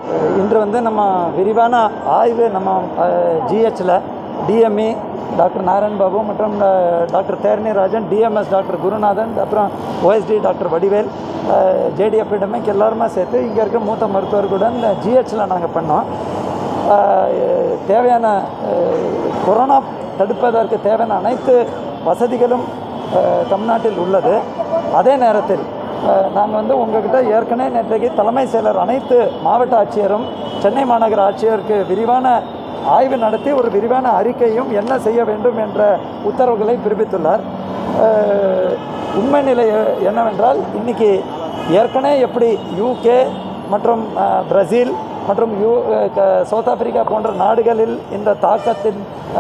இன்று வந்து நம்ம விரிவான ஆய்வு நம்ம ஜிஹெச்சில் டிஎம்இ டாக்டர் நாராயண் பாபு மற்றும் அஹ், doctor Therani Rajan DMS doctor Gurunathan அப்புறம் OSD doctor Vadivel JD epidemic எல்லாருமே சேர்த்து இங்கே இருக்க மூத்த மருத்துவர்களுடன் ஜிஹெச்சில் நாங்கள் பண்ணோம் அஹ், தேவையான அஹ், கொரோனா தடுப்பதற்கு தேவையான அனைத்து வசதிகளும் அஹ், தமிழ்நாட்டில் உள்ளது அதே நேரத்தில் நாங்கள் வந்து உங்ககிட்ட ஏற்கனவே நேற்றைக்கு தலைமை செயலர் அனைத்து மாவட்ட ஆட்சியரும் சென்னை மாநகர ஆட்சியருக்கு விரிவான ஆய்வு நடத்தி ஒரு விரிவான அறிக்கையும் என்ன செய்ய வேண்டும் என்ற உத்தரவுகளை பிறப்பித்துள்ளார் அஹ், உண்மை நிலை என்னவென்றால் இன்னைக்கு ஏற்கனவே எப்படி யூகே மற்றும் அஹ், பிரேசில் மற்றும் யூ அஹ், க- சவுத் ஆப்பிரிக்கா போன்ற நாடுகளில் இந்த தாக்கத்தின்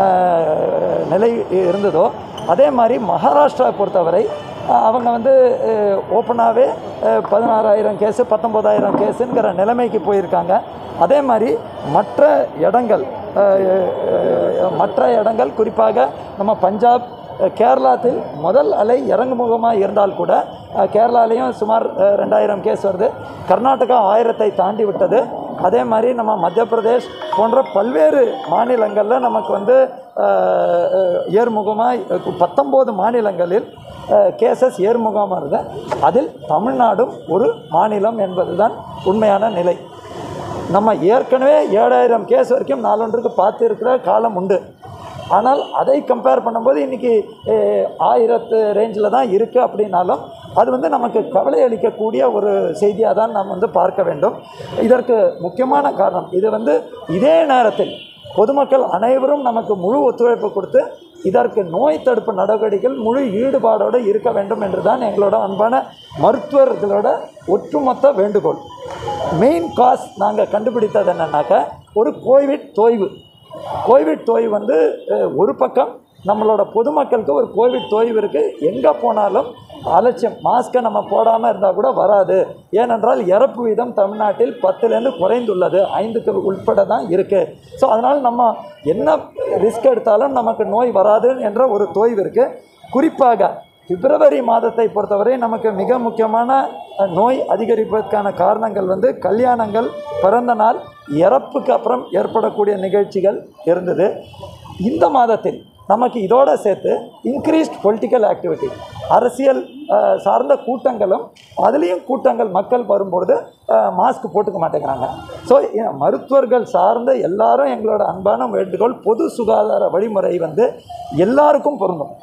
அஹ், நிலை இருந்ததோ அதே மாதிரி மகாராஷ்டிரா பொறுத்தவரை அஹ், அவங்க வந்து ஓப்பனாகவே பதினாறாயிரம் கேஸு பத்தொம்போதாயிரம் கேஸுங்கிற நிலைமைக்கு போயிருக்காங்க அதே மாதிரி மற்ற இடங்கள் அஹ், அஹ், மற்ற இடங்கள் குறிப்பாக நம்ம பஞ்சாப் அஹ், கேரளாத்தில் முதல் அலை இறங்குமுகமாக இருந்தால் கூட அஹ், கேரளாலேயும் சுமார் அஹ், ரெண்டாயிரம் கேஸ் வருது கர்நாடகா ஆயிரத்தை தாண்டி விட்டது அதே மாதிரி நம்ம மத்திய பிரதேஷ் போன்ற பல்வேறு மாநிலங்களில் நமக்கு வந்து அஹ், அஹ், ஏர்முகமாக பத்தொம்போது மாநிலங்களில் கேசஸ் ஏர்முகமாக இருந்தது அதில் தமிழ்நாடும் ஒரு மாநிலம் என்பதுதான் உண்மையான நிலை நம்ம ஏற்கனவே ஏழாயிரம் கேஸ் வரைக்கும் நாளொன்றுக்கு பார்த்து இருக்கிற காலம் உண்டு ஆனால் அதை கம்பேர் பண்ணும்போது இன்றைக்கி ஆயிரத்து ரேஞ்சில் தான் இருக்குது அப்படின்னாலும் அது வந்து நமக்கு கவலை அளிக்கக்கூடிய ஒரு செய்தியாக தான் நாம் வந்து பார்க்க வேண்டும் இதற்கு முக்கியமான காரணம் இது வந்து இதே நேரத்தில் பொதுமக்கள் அனைவரும் நமக்கு முழு ஒத்துழைப்பு கொடுத்து இதற்கு நோய் தடுப்பு நடவடிக்கைகள் முழு ஈடுபாடோடு இருக்க வேண்டும் என்று தான் எங்களோட அன்பான மருத்துவர்களோட ஒட்டுமொத்த வேண்டுகோள் மெயின் காஸ் நாங்கள் கண்டுபிடித்தது என்னன்னாக்கா ஒரு கோவிட் தோய்வு கோவிட் தோய்வு வந்து அஹ், ஒரு பக்கம் நம்மளோட பொதுமக்களுக்கு ஒரு கோவிட் தோய்வு இருக்குது எங்கே போனாலும் அலட்சியம் மாஸ்க்கை நம்ம போடாமல் இருந்தால் கூட வராது ஏனென்றால் இறப்பு வீதம் தமிழ்நாட்டில் பத்துலேருந்து குறைந்துள்ளது ஐந்துக்கு உட்பட தான் இருக்குது ஸோ அதனால் நம்ம என்ன ரிஸ்க் எடுத்தாலும் நமக்கு நோய் வராது என்ற ஒரு தோய்வு இருக்குது குறிப்பாக பிப்ரவரி மாதத்தை பொறுத்தவரை நமக்கு மிக முக்கியமான அஹ், நோய் அதிகரிப்பதற்கான காரணங்கள் வந்து கல்யாணங்கள் பிறந்த நாள் இறப்புக்கு அப்புறம் ஏற்படக்கூடிய நிகழ்ச்சிகள் இருந்தது இந்த மாதத்தில் நமக்கு இதோட சேர்த்து இன்க்ரீஸ்ட் பொலிட்டிக்கல் ஆக்டிவிட்டி அரசியல் அஹ், சார்ந்த கூட்டங்களும் அதுலேயும் கூட்டங்கள் மக்கள் வரும்பொழுது மாஸ்க் போட்டுக்க மாட்டேங்கிறாங்க ஸோ மருத்துவர்கள் சார்ந்த எல்லாரும் எங்களோட அன்பான வேண்டுகோள் பொது சுகாதார வழிமுறை வந்து எல்லாருக்கும் பொருந்தும்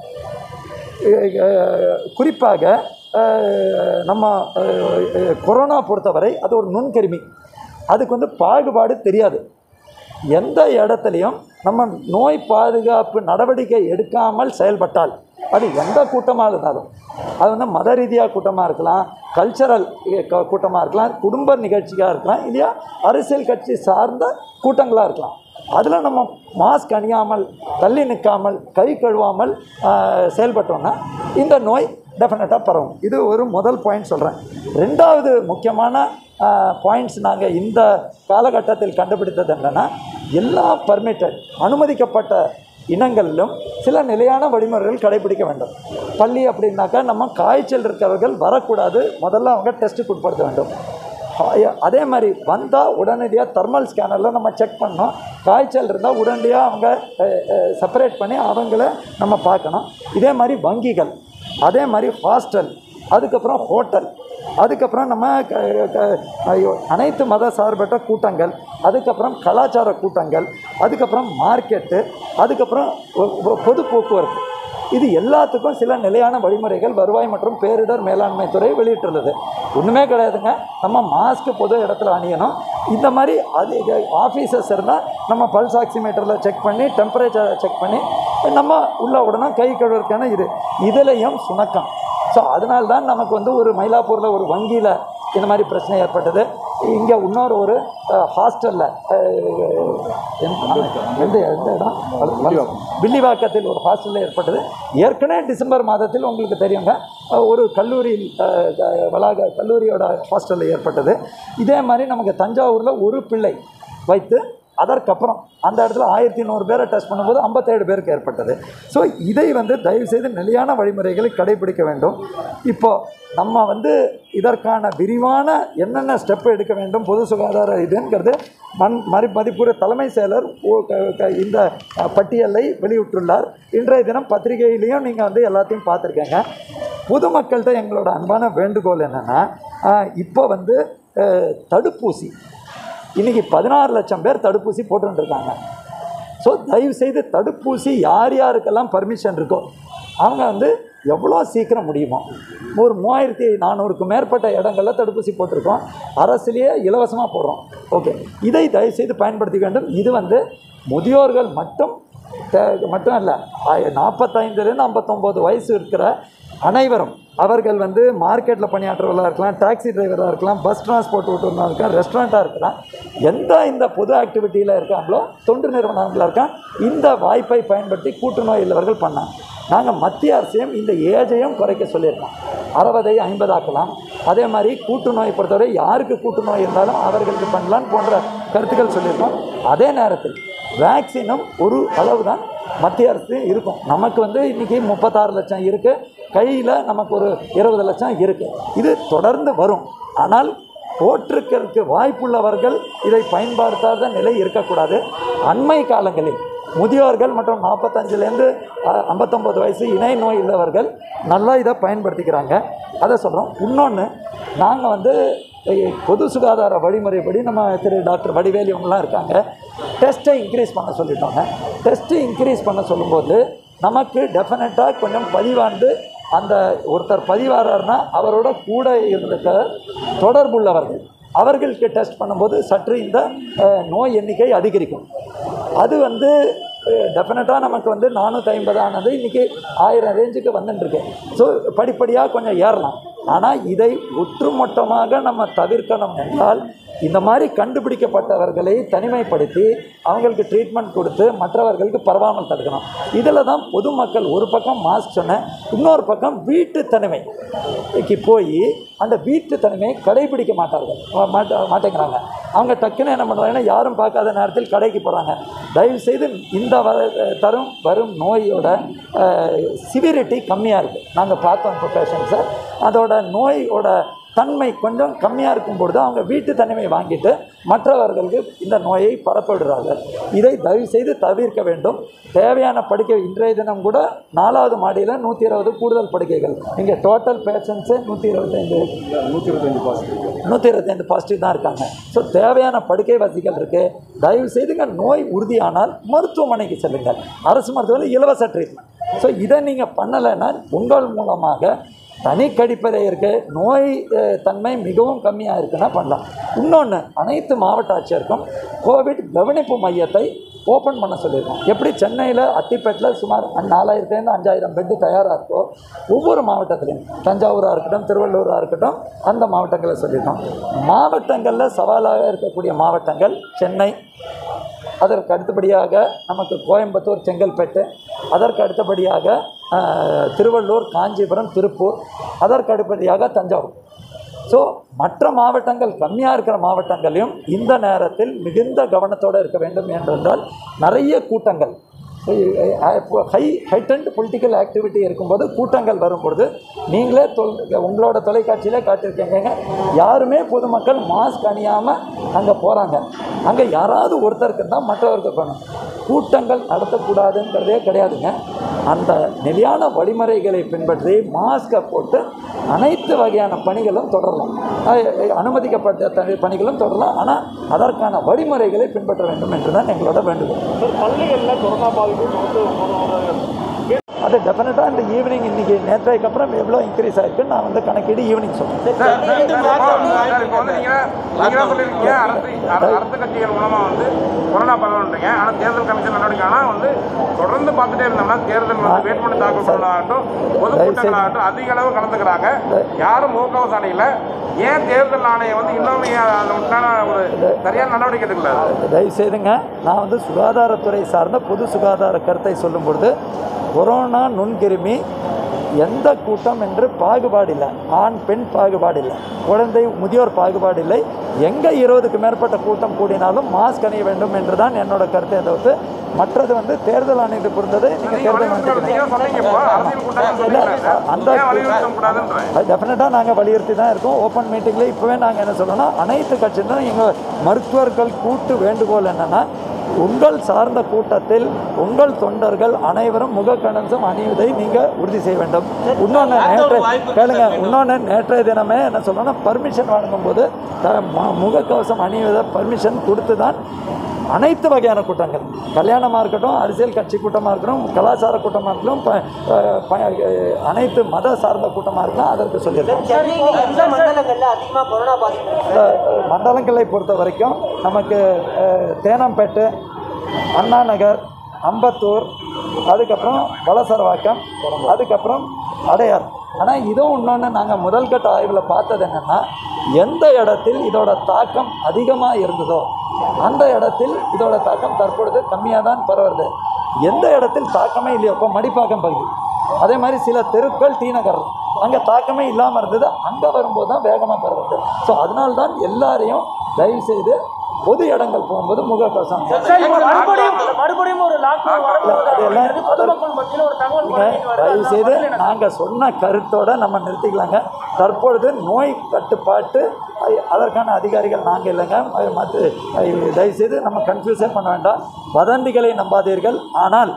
அஹ் குறிப்பாக அஹ் நம்ம அஹ், அஹ், கொரோனா பொறுத்தவரை அது ஒரு நுண்கிருமி அதுக்கு வந்து பாகுபாடு தெரியாது எந்த இடத்துலையும் நம்ம நோய் பாதுகாப்பு நடவடிக்கை எடுக்காமல் செயல்பட்டால் அது எந்த கூட்டமாக இருந்தாலும் அது வந்து மத ரீதியாக கூட்டமாக இருக்கலாம் கல்ச்சரல் கூட்டமாக இருக்கலாம் குடும்ப நிகழ்ச்சியாக இருக்கலாம் இல்லையா அரசியல் கட்சி சார்ந்த கூட்டங்களாக இருக்கலாம் அதில் நம்ம மாஸ்க் அணியாமல் தள்ளி நிற்காமல் கை கழுவாமல் ஆஹ், செயல்பட்டோம்னா இந்த நோய் டெஃபினட்டாக பரவும் இது ஒரு முதல் பாயிண்ட் சொல்கிறேன் ரெண்டாவது முக்கியமான பாயிண்ட்ஸ் நாங்கள் இந்த காலகட்டத்தில் கண்டுபிடித்தது என்னென்னா எல்லா பர்மிட்டட் அனுமதிக்கப்பட்ட இனங்களிலும் சில நிலையான வழிமுறைகள் கடைபிடிக்க வேண்டும் பள்ளி அப்படின்னாக்கா நம்ம காய்ச்சல் இருக்கிறவர்கள் வரக்கூடாது முதல்ல அவங்க டெஸ்ட்டுக்கு உட்படுத்த வேண்டும் ஹா- அதே மாதிரி வந்தால் உடனடியாக தெர்மல் ஸ்கேனரில் நம்ம செக் பண்ணோம் காய்ச்சல் இருந்தால் உடனடியாக அவங்க செப்பரேட் பண்ணி அவங்கள நம்ம பார்க்கணும் இதே மாதிரி வங்கிகள் அதே மாதிரி ஹாஸ்டல் அதுக்கப்புறம் ஹோட்டல் அதுக்கப்புறம் நம்ம க- க- ஐயோ, அனைத்து மத சார்பற்ற கூட்டங்கள் அதுக்கப்புறம் கலாச்சார கூட்டங்கள் அதுக்கப்புறம் மார்க்கெட்டு அதுக்கப்புறம் ஒ- ஒ- பொது போக்குவரத்து இது எல்லாத்துக்கும் சில நிலையான வழிமுறைகள் வருவாய் மற்றும் பேரிடர் மேலாண்மை துறை வெளியிட்டுள்ளது ஒன்றுமே கிடையாதுங்க நம்ம மாஸ்க் பொது இடத்துல அணியணும் இந்த மாதிரி அது ஆஃபீஸர்ஸ் இருந்தால் நம்ம பல்ஸ் ஆக்சிமீட்டரில் செக் பண்ணி டெம்பரேச்சரை செக் பண்ணி நம்ம உள்ள உடனே கை கழுவுறதுக்கான இது இதுலேயும் சுணக்கம் ஸோ அதனால தான் நமக்கு வந்து ஒரு மயிலாப்பூரில் ஒரு வங்கியில் இந்த மாதிரி பிரச்சனை ஏற்பட்டது இங்கே இன்னொரு ஒரு ஹாஸ்டலில் எந்த எந்த இடம் வில்லிவாக்கத்தில் ஒரு ஹாஸ்டலில் ஏற்பட்டது ஏற்கனவே டிசம்பர் மாதத்தில் உங்களுக்கு தெரியுங்க அஹ், ஒரு கல்லூரி அஹ், க- வளாக கல்லூரியோட ஹாஸ்டலில் ஏற்பட்டது இதே மாதிரி நமக்கு தஞ்சாவூரில் ஒரு பிள்ளை வைத்து அதற்கப்புறம் அந்த இடத்துல ஆயிரத்தி நூறு பேரை டெஸ்ட் பண்ணும்போது ஐம்பத்தேழு பேருக்கு ஏற்பட்டது ஸோ இதை வந்து தயவுசெய்து நிலையான வழிமுறைகளை கடைபிடிக்க வேண்டும் இப்போ நம்ம வந்து இதற்கான விரிவான என்னென்ன ஸ்டெப் எடுக்க வேண்டும் பொது சுகாதார இதுங்கிறது மண் மறு மதிப்புற தலைமை செயலர் ஓ- க- க- இந்த அஹ், பட்டியலை வெளியிட்டுள்ளார் இன்றைய தினம் பத்திரிகையிலையும் நீங்கள் வந்து எல்லாத்தையும் பார்த்துருக்கீங்க பொதுமக்கள்கிட்ட எங்களோட அன்பான வேண்டுகோள் என்னென்னா இப்போ வந்து அஹ், தடுப்பூசி இன்றைக்கி பதினாறு லட்சம் பேர் தடுப்பூசி போட்டுருக்காங்க ஸோ தயவுசெய்து தடுப்பூசி யார் யாருக்கெல்லாம் பர்மிஷன் இருக்கோ அவங்க வந்து எவ்வளோ சீக்கிரம் முடியுமோ ஒரு மூவாயிரத்தி நானூறுக்கு மேற்பட்ட இடங்களில் தடுப்பூசி போட்டிருக்கோம் அரசுலேயே இலவசமாக போடுறோம் ஓகே இதை தயவுசெய்து பயன்படுத்திக்க வேண்டும் இது வந்து முதியோர்கள் மட்டும் தே- மட்டும் இல்லை நாற்பத்தைந்துலேருந்து ஐம்பத்தொம்போது வயசு இருக்கிற அனைவரும் அவர்கள் வந்து மார்க்கெட்டில் பணியாற்றுவர்களாக இருக்கலாம் டாக்ஸி டிரைவராக இருக்கலாம் பஸ் டிரான்ஸ்போர்ட் ஓட்டுநராக இருக்கலாம் ரெஸ்டாரண்ட்டாக இருக்கலாம் எந்த இந்த பொது ஆக்டிவிட்டியில் இருக்காங்களோ தொண்டு நிறுவனங்களாக இருக்கான் இந்த வாய்ப்பை பயன்படுத்தி கூட்டுநோய் உள்ளவர்கள் பண்ணாங்க நாங்கள் மத்திய அரசையும் இந்த ஏஜையும் குறைக்க சொல்லியிருக்கோம் அறுபதை ஐம்பதாக்கலாம் அதே மாதிரி கூட்டுநோய் பொறுத்தவரை யாருக்கு கூட்டுநோய் இருந்தாலும் அவர்களுக்கு பண்ணலாம் போன்ற கருத்துக்கள் சொல்லியிருக்கோம் அதே நேரத்தில் வேக்சினும் ஒரு அளவு தான் மத்திய அரசு இருக்கும் நமக்கு வந்து இன்றைக்கி முப்பத்தாறு லட்சம் இருக்குது கையில் நமக்கு ஒரு இருபது லட்சம் இருக்குது இது தொடர்ந்து வரும் ஆனால் போட்டிருக்கிறதுக்கு வாய்ப்புள்ளவர்கள் இதை பயன்படுத்தாத நிலை இருக்கக்கூடாது அண்மை காலங்களில் முதியோர்கள் மற்றும் நாற்பத்தஞ்சிலேருந்து ஐம்பத்தொம்பது வயசு இணை நோய் உள்ளவர்கள் நல்லா இதை பயன்படுத்திக்கிறாங்க அதை சொல்கிறோம் இன்னொன்று நாங்கள் வந்து அஹ், பொது சுகாதார வழிமுறைப்படி நம்ம திரு டாக்டர் வடிவேலி இவங்கெல்லாம் இருக்காங்க டெஸ்ட்டை இன்க்ரீஸ் பண்ண சொல்லிட்டோங்க டெஸ்ட்டு இன்க்ரீஸ் பண்ண சொல்லும்போது நமக்கு டெஃபினட்டாக கொஞ்சம் பதிவாண்டு அந்த ஒருத்தர் பதிவாரார்னா அவரோட கூட இருந்த தொடர்புள்ளவர்கள் அவர்களுக்கு டெஸ்ட் பண்ணும்போது சற்று இந்த அஹ், நோய் எண்ணிக்கை அதிகரிக்கும் அது வந்து டெஃபினட்டாக நமக்கு வந்து நானூற்றி ஐம்பது ஆனது இன்றைக்கி ஆயிரம் ரேஞ்சுக்கு வந்துட்டுருக்கு ஸோ படிப்படியாக கொஞ்சம் ஏறலாம் ஆனால் இதை ஒட்டுமொத்தமாக நம்ம தவிர்க்கணும் என்றால் இந்த மாதிரி கண்டுபிடிக்கப்பட்டவர்களை தனிமைப்படுத்தி அவங்களுக்கு ட்ரீட்மெண்ட் கொடுத்து மற்றவர்களுக்கு பரவாமல் தடுக்கணும் இதில் தான் பொதுமக்கள் ஒரு பக்கம் மாஸ்க் சொன்னேன் இன்னொரு பக்கம் வீட்டு தனிமைக்கு போய் அந்த வீட்டு தனிமையை கடைபிடிக்க மாட்டார்கள் மா- மாட்ட மாட்டேங்கிறாங்க அவங்க டக்குன்னு என்ன பண்ணுறாங்கன்னா யாரும் பார்க்காத நேரத்தில் கடைக்கு போகிறாங்க தயவுசெய்து இந்த வ தரும் வரும் நோயோட சிவிரிட்டி கம்மியாக இருக்குது நாங்கள் பார்த்தோம் இப்போ பேஷண்ட்ஸை அதோட நோயோட தன்மை கொஞ்சம் கம்மியாக இருக்கும் பொழுது அவங்க வீட்டு தனிமை வாங்கிட்டு மற்றவர்களுக்கு இந்த நோயை பரப்பிடுறார்கள் இதை தயவு செய்து தவிர்க்க வேண்டும் தேவையான படுக்கை இன்றைய தினம் கூட நாலாவது மாடியில் நூற்றி இருபது கூடுதல் படுக்கைகள் இங்கே டோட்டல் பேஷண்ட்ஸு நூற்றி இருபத்தைந்து நூற்றி இருபத்தஞ்சு பாசிட்டிவ் நூற்றி இருபத்தைந்து பாசிட்டிவ் தான் இருக்காங்க ஸோ தேவையான படுக்கை வசதிகள் இருக்குது தயவு செய்துங்க நோய் உறுதியானால் மருத்துவமனைக்கு செல்லுங்கள் அரசு மருத்துவமனை இலவச ட்ரீட்மெண்ட் ஸோ இதை நீங்கள் பண்ணலைன்னா உங்கள் மூலமாக தனி கழிப்பறை இருக்குது நோய் அஹ், தன்மை மிகவும் கம்மியாக இருக்குன்னா பண்ணலாம் இன்னொன்று அனைத்து மாவட்ட ஆட்சியருக்கும் கோவிட் கவனிப்பு மையத்தை ஓப்பன் பண்ண சொல்லியிருக்கோம் எப்படி சென்னையில் அத்திப்பேட்டில் சுமார் நாலாயிரத்துலேருந்து அஞ்சாயிரம் பெட்டு தயாராக இருக்கோ ஒவ்வொரு மாவட்டத்திலையும் தஞ்சாவூராக இருக்கட்டும் திருவள்ளூராக இருக்கட்டும் அந்த மாவட்டங்களை சொல்லியிருக்கோம் மாவட்டங்களில் சவாலாக இருக்கக்கூடிய மாவட்டங்கள் சென்னை அதற்கு அடுத்தபடியாக நமக்கு கோயம்புத்தூர் செங்கல்பட்டு அதற்கு அடுத்தபடியாக அஹ், திருவள்ளூர் காஞ்சிபுரம் திருப்பூர் அதற்கு அடுத்தபடியாக தஞ்சாவூர் ஸோ மற்ற மாவட்டங்கள் கம்மியாக இருக்கிற மாவட்டங்களையும் இந்த நேரத்தில் மிகுந்த கவனத்தோடு இருக்க வேண்டும் என்றால் நிறைய கூட்டங்கள் ஹை ஹைட்டண்ட் பொலிட்டிக்கல் ஆக்டிவிட்டி இருக்கும்போது கூட்டங்கள் வரும்பொழுது நீங்களே தொல் உங்களோட தொலைக்காட்சியிலே காட்டியிருக்கீங்க யாருமே பொதுமக்கள் மாஸ்க் அணியாமல் அங்கே போகிறாங்க அங்கே யாராவது ஒருத்தருக்கு தான் மற்றவருக்கு போகணும் கூட்டங்கள் நடத்தக்கூடாதுங்கிறதே கிடையாதுங்க அந்த நிலையான வழிமுறைகளை பின்பற்றி மாஸ்கை போட்டு அனைத்து வகையான பணிகளும் தொடரலாம் அஹ் அனுமதிக்கப்பட்ட தனி- பணிகளும் தொடரலாம் ஆனால் அதற்கான வழிமுறைகளை பின்பற்ற வேண்டும் என்று தான் எங்களோட வேண்டுகோள் சார் பள்ளிகளில் கொரோனா பாதிப்பு தொடர்ந்து ஒரு- அது டெஃபினட்டாக இந்த ஈவினிங் இன்னைக்கு நேற்றைக்கு அப்புறம் எவ்வளோ இன்க்ரீஸ் ஆயிருக்குன்னு நான் வந்து கணக்கீடு ஈவினிங் சொல்கிறேன் சார், சார், இப்போ வந்து நீங்க நீங்க தான் சொல்லியிருக்கீங்க அரசு அர- அரசு கட்சிகள் மூலமா வந்து கொரோனா பரவல்ன்றீங்க ஆனா தேர்தல் கமிஷன் நடவடிக்கை ஆனா வந்து தொடர்ந்து பார்த்துட்டே இருந்தோம்னா தேர்தல் வந்து வேட்புமனு தாக்கல் பண்ணாகட்டும் பொதுக்கூட்டங்களாகட்டும் அதிக அளவு கலந்துக்கிறாங்க யாரும் முகக்கவசம் அணியில ஏன் தேர்தல் ஆணையம் வந்து இன்னுமே அது உண்டான ஒரு சரியான நடவடிக்கை எடுக்கல தயவு செய்துங்க நான் வந்து சுகாதாரத்துறை சார்ந்த பொது சுகாதார கருத்தை சொல்லும் பொழுது கொரோனா நுண்கிருமி எந்த கூட்டம் என்று பாகுபாடு இல்லை ஆண் பெண் பாகுபாடு இல்லை குழந்தை முதியோர் பாகுபாடு இல்லை எங்கே இருபதுக்கு மேற்பட்ட கூட்டம் கூடினாலும் மாஸ்க் அணிய வேண்டும் என்று தான் என்னோட கருத்தை தவிர்த்து மற்றது வந்து தேர்தல் ஆணையத்தை பொறுத்தது நீங்கள் நீங்க தேர்தல் வலியுறுத்தல் ஆணையத்துக்கு நீங்க சொன்னீங்க இப்போ அரசியல் கூட்டம் இல்ல, சொன்னீங்க அந்த ஏன் வலியுறுத்த கூடாதுன்றேன் அது டெஃபினட்டாக நாங்கள் வலியுறுத்தி தான் இருக்கோம் ஓப்பன் மீட்டிங்கில் இப்போவே நாங்கள் என்ன சொல்றோம்னா அனைத்து கட்சியிலும் எங்கள் மருத்துவர்கள் கூட்டு வேண்டுகோள் என்னென்னா உங்கள் சார்ந்த கூட்டத்தில் உங்கள் தொண்டர்கள் அனைவரும் முகக்கவசம் அணிவதை நீங்கள் உறுதி செய்ய வேண்டும் இன்னொன்று நேற்று கேளுங்க இன்னொன்று நேற்றைய தினமே என்ன சொல்லணும்னா பர்மிஷன் வழங்கும்போது த ம- முகக்கவசம் அணிவதை பர்மிஷன் கொடுத்து தான் அனைத்து வகையான கூட்டங்கள் கல்யாணமாக இருக்கட்டும் அரசியல் கட்சி கூட்டமாக இருக்கட்டும் கலாச்சார கூட்டமாக இருக்கட்டும் ப- அஹ் ப- அஹ் அனைத்து மத சார்ந்த கூட்டமாக இருக்கலாம் அதற்கு சொல்லியிருக்கோம் சென்னையில் எந்த மண்டலங்கள்ல அதிகமா கொரோனா பாதிப்பு இருக்கு? இந்த அஹ், மண்டலங்களை பொறுத்த வரைக்கும் நமக்கு அஹ், தேனாம்பேட்டு அண்ணா நகர் அம்பத்தூர் அதுக்கப்புறம் வலசரவாக்கம் அதுக்கப்புறம் அடையார் ஆனால் இதுவும் இன்னொன்று நாங்கள் முதல் கட்ட ஆய்வில் பார்த்தது என்னென்னா எந்த இடத்தில் இதோட தாக்கம் அதிகமாக இருந்ததோ அந்த இடத்தில் இதோட தாக்கம் தற்பொழுது கம்மியாக தான் பரவுறது எந்த இடத்தில் தாக்கமே இல்லையோ இப்போ மடிப்பாக்கம் பகுதி அதே மாதிரி சில தெருக்கள் டி நகர் அங்கே தாக்கமே இல்லாமல் இருந்தது அங்கே வரும்போது தான் வேகமாக பரவுது ஸோ அதனால தான் எல்லாரையும் தயவு செய்து பொது இடங்கள் போகும்போது முகக்கவசம் சார், இப்ப மறுபடியும் மறுபடியும் ஒரு லாக்டவுன் வரப்போகுது அது எல்லாம் அப்படிங்கிறது பொதுமக்கள் மத்தியில் ஒரு தகவல் நீங்க பரவிட்டு வருது. தயவு அந்த செய்து பதில் என்ன? நாங்கள் சொன்ன கருத்தோட நம்ம நிறுத்திக்கலாங்க தற்பொழுது நோய் கட்டுப்பாட்டு அ- அதற்கான அதிகாரிகள் நாங்கள் இல்லைங்க அது மற்ற தயவு செய்து நம்ம கன்ஃபியூஸே பண்ண வேண்டாம் வதந்திகளை நம்பாதீர்கள் ஆனால்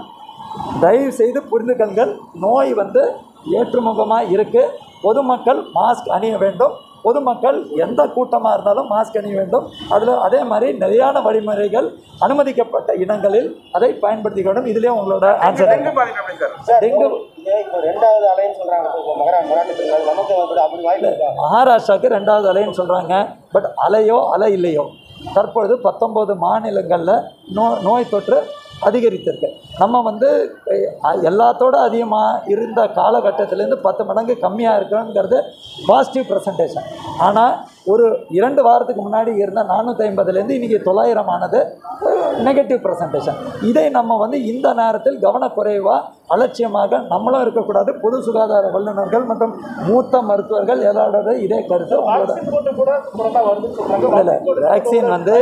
தயவு செய்து புரிந்துக்கங்கள் நோய் வந்து ஏற்றுமுகமாக இருக்குது பொதுமக்கள் மாஸ்க் அணிய வேண்டும் பொதுமக்கள் எந்த கூட்டமாக இருந்தாலும் மாஸ்க் அணிய வேண்டும் அதில் அதே மாதிரி நிலையான வழிமுறைகள் அனுமதிக்கப்பட்ட இடங்களில் அதை பயன்படுத்திக்க வேண்டும் இதுலேயே உங்களோட ஆன்சர் டெங்கு பாதிப்பு எப்படி சார் டெங்கு இதே இப்போ ரெண்டாவது அலைன்னு சொல்றாங்க இப்போ மகரா மராட்டியத்தில் நமக்கு அப்படி அப்படி வாய்ப்பு இருக்கா மகாராஷ்டிராவுக்கு ரெண்டாவது அலைன்னு சொல்கிறாங்க பட் அலையோ அலை இல்லையோ தற்பொழுது பத்தொம்போது மாநிலங்களில் நோ நோய் தொற்று அதிகரித்திருக்கு நம்ம வந்து அஹ், எல்லாத்தோட அதிகமாக இருந்த காலகட்டத்திலேருந்து பத்து மடங்கு கம்மியாக இருக்குங்கிறது பாசிட்டிவ் ப்ரெசன்டேஷன் ஆனால் ஒரு இரண்டு வாரத்துக்கு முன்னாடி இருந்த நானூற்றி ஐம்பதுலேருந்து இன்றைக்கி தொள்ளாயிரம் ஆனது நெகட்டிவ் ப்ரெசன்டேஷன் இதை நம்ம வந்து இந்த நேரத்தில் கவனக்குறைவாக அலட்சியமாக நம்மளும் இருக்கக்கூடாது பொது சுகாதார வல்லுநர்கள் மற்றும் மூத்த மருத்துவர்கள் எல்லாரோட இதே கருத்து உங்களோட போட்டு கூட கொரோனா வருதுன்னு சொல்றாங்க இல்லை வேக்சின் வந்து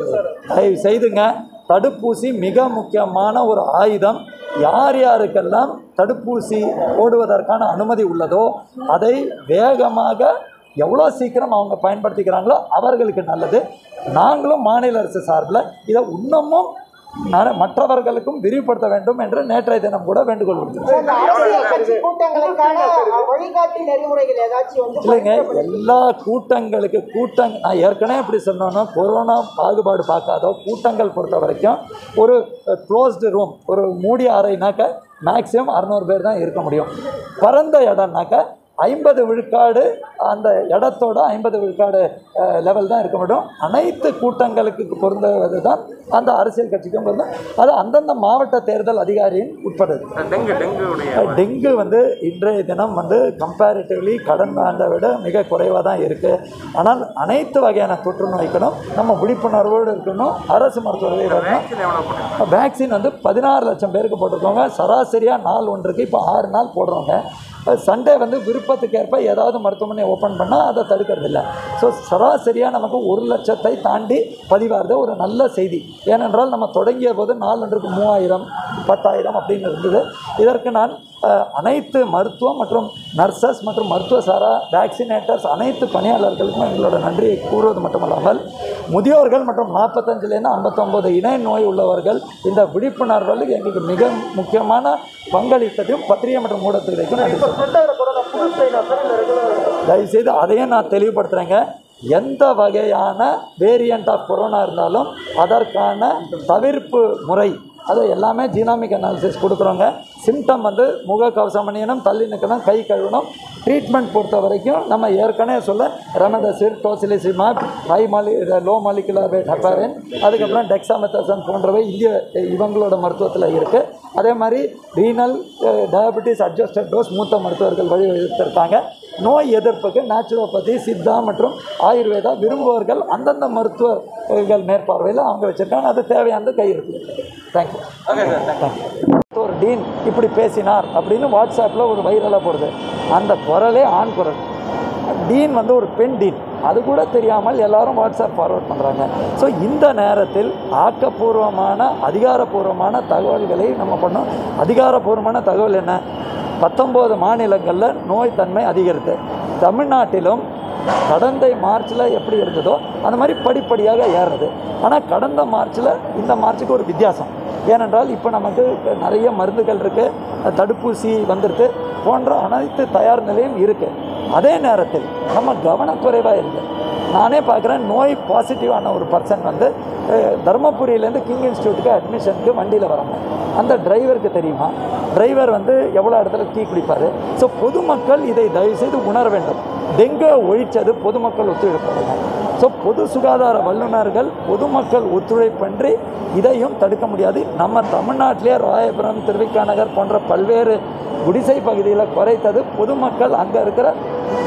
தயவு செய்துங்க தடுப்பூசி மிக முக்கியமான ஒரு ஆயுதம் யார் யாருக்கெல்லாம் தடுப்பூசி போடுவதற்கான அனுமதி உள்ளதோ அதை வேகமாக எவ்வளோ சீக்கிரம் அவங்க பயன்படுத்திக்கிறாங்களோ அவர்களுக்கு நல்லது நாங்களும் மாநில அரசு சார்பில் இதை இன்னமும் நர- மற்றவர்களுக்கும் விரிவுபடுத்த வேண்டும் என்று நேற்றைய தினம் கூட வேண்டுகோள் விடுத்தோம் இந்த அரசியல் கட்சி கூட்டங்களுக்கான வழிகாட்டி நெறிமுறைகள் ஏதாச்சும் வந்து இல்லைங்க எல்லா கூட்டங்களுக்கு கூட்டங் நான் ஏற்கனவே எப்படி சொன்னோன்னா கொரோனா பாகுபாடு பார்க்காதோ கூட்டங்கள் பொறுத்த வரைக்கும் ஒரு க்ளோஸ்டு ரூம் ஒரு மூடிய அறைனாக்க மேக்ஸிமம் அறநூறு பேர் தான் இருக்க முடியும் பரந்த இடம்னாக்க ஐம்பது விழுக்காடு அந்த இடத்தோட ஐம்பது விழுக்காடு லெவல் தான் இருக்க முடியும் அனைத்து கூட்டங்களுக்கு பொருந்துவது தான் அந்த அரசியல் கட்சிக்கும் பொருந்தும் அது அந்தந்த மாவட்ட தேர்தல் அதிகாரியின் உட்பட்டது டெங்கு டெங்குடைய டெங்கு வந்து இன்றைய தினம் வந்து கம்பேரிட்டிவ்லி கடந்த ஆண்டை விட மிக குறைவாக தான் இருக்குது ஆனால் அனைத்து வகையான தொற்று நோய்களும் நம்ம விழிப்புணர்வோடு இருக்கணும் அரசு மருத்துவர்கள் வரணும் வேக்சின் எவ்வளோ போட்டு வேக்சின் வந்து பதினாறு லட்சம் பேருக்கு போட்டிருக்கோங்க சராசரியாக நாள் ஒன்றுக்கு இப்போ ஆறு நாள் போடுறோங்க சண்டே வந்து விருப்பத்துக்கு ஏற்ப ஏதாவது மருத்துவமனை ஓப்பன் பண்ணால் அதை தடுக்கிறது இல்லை ஸோ சராசரியாக நமக்கு ஒரு லட்சத்தை தாண்டி பதிவாகிறது ஒரு நல்ல செய்தி ஏனென்றால் நம்ம தொடங்கிய போது நாளொன்றுக்கு மூவாயிரம் பத்தாயிரம் அப்படின்னு இருந்தது இதற்கு நான் அஹ், அனைத்து மருத்துவம் மற்றும் நர்சஸ் மற்றும் மருத்துவ சாரா வேக்சினேட்டர்ஸ் அனைத்து பணியாளர்களுக்கும் எங்களோட நன்றியை கூறுவது மட்டுமல்லாமல் முதியோர்கள் மற்றும் நாற்பத்தஞ்சிலேருந்து ஐம்பத்தொம்போது இணை நோய் உள்ளவர்கள் இந்த விழிப்புணர்வில் எங்களுக்கு மிக முக்கியமான பங்களித்ததையும் பத்திரிகை மற்றும் ஊடகத்துறைக்கும் நன்றி தயவுசெய்து அதையும் நான் தெளிவுபடுத்துகிறேங்க எந்த வகையான வேரியண்ட் ஆஃப் கொரோனா இருந்தாலும் அதற்கான தவிர்ப்பு முறை அது எல்லாமே ஜீனாமிக் அனாலிசிஸ் கொடுக்குறோங்க சிம்டம் வந்து முக கவசம் அணியணும் தள்ளி நிற்கணும் கை கழுவணும் ட்ரீட்மெண்ட் பொறுத்த வரைக்கும் நம்ம ஏற்கனவே சொல்ல ரெமடசிர் டோசிலிசிமாப் ஹை மாலி லோ மாலிகுலர் ரேட் ஹெப்பாரின் அதுக்கப்புறம் டெக்ஸாமெத்தசன் போன்றவை இந்திய இவங்களோட மருத்துவத்தில் இருக்குது அதே மாதிரி ரீனல் டயபெட்டிஸ் அட்ஜஸ்டட் டோஸ் மூத்த மருத்துவர்கள் வழிவகுத்திருக்காங்க நோய் எதிர்ப்புக்கு நேச்சுரோபதி சித்தா மற்றும் ஆயுர்வேதா விரும்புவர்கள் அந்தந்த மருத்துவர்கள் மேற்பார்வையில் அவங்க வச்சுருக்காங்க அது தேவையானது கை இருக்குது தேங்க்யூ ஓகே சார் தேங்க்யூ ஒரு டீன் இப்படி பேசினார் அப்படின்னு வாட்ஸ்அப்பில் ஒரு வைரலாக போடுது அந்த குரலே ஆண் குரல் டீன் வந்து ஒரு பெண் டீன் அது கூட தெரியாமல் எல்லாரும் வாட்ஸ்அப் ஃபார்வர்ட் பண்ணுறாங்க ஸோ இந்த நேரத்தில் ஆக்கப்பூர்வமான அதிகாரப்பூர்வமான தகவல்களை நம்ம பண்ணோம் அதிகாரப்பூர்வமான தகவல் என்ன பத்தொம்போது மாநிலங்களில் நோய் தன்மை அதிகரித்து தமிழ்நாட்டிலும் கடந்த மார்ச்சில் எப்படி இருந்ததோ அந்த மாதிரி படிப்படியாக ஏறுறது ஆனால் கடந்த மார்ச்சில் இந்த மார்ச்சுக்கு ஒரு வித்தியாசம் ஏனென்றால் இப்போ நமக்கு நிறைய மருந்துகள் இருக்குது தடுப்பூசி வந்துருக்கு போன்ற அனைத்து தயார் நிலையும் இருக்குது அதே நேரத்தில் நம்ம கவனக்குறைவாக இருக்குது நானே பார்க்குறேன் நோய் பாசிட்டிவான ஒரு பர்சன் வந்து அஹ், தருமபுரியிலேருந்து கிங் இன்ஸ்டியூட்டுக்கு அட்மிஷனுக்கு வண்டியில் வராங்க அந்த டிரைவருக்கு தெரியுமா டிரைவர் வந்து எவ்வளோ இடத்துல டீ குடிப்பார் ஸோ பொதுமக்கள் இதை தயவுசெய்து உணர வேண்டும் டெங்கை ஒழிச்சது பொதுமக்கள் ஒத்துழைப்பு ஸோ பொது சுகாதார வல்லுநர்கள் பொதுமக்கள் ஒத்துழைப்பின்றி இதையும் தடுக்க முடியாது நம்ம தமிழ்நாட்டிலே ராயபுரம் திருவிக்காநகர் போன்ற பல்வேறு குடிசை பகுதியில் குறைத்தது பொதுமக்கள் அங்கே இருக்கிற